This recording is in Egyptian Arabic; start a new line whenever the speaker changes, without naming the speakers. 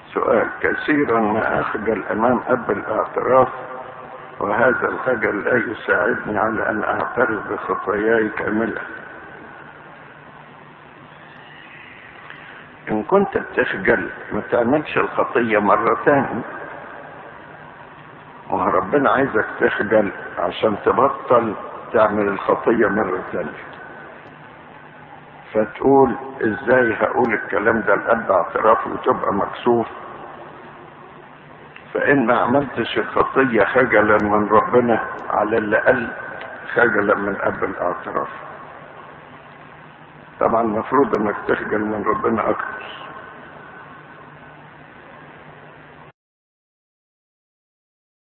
سؤال كثيرا ما أخجل أمام أب الاعتراف وهذا الخجل لا يساعدني على أن أعترف بخطاياي كاملة إن كنت بتخجل ما تعملش الخطية مرة تاني وربنا عايزك تخجل عشان تبطل تعمل الخطية مرة تانية فتقول ازاي هقول الكلام ده لأب اعتراف وتبقى مكسوف فإن ما عملتش الخطية خجلا من ربنا على الأقل خجلا من أب الاعتراف طبعا المفروض انك تخجل من ربنا اكتر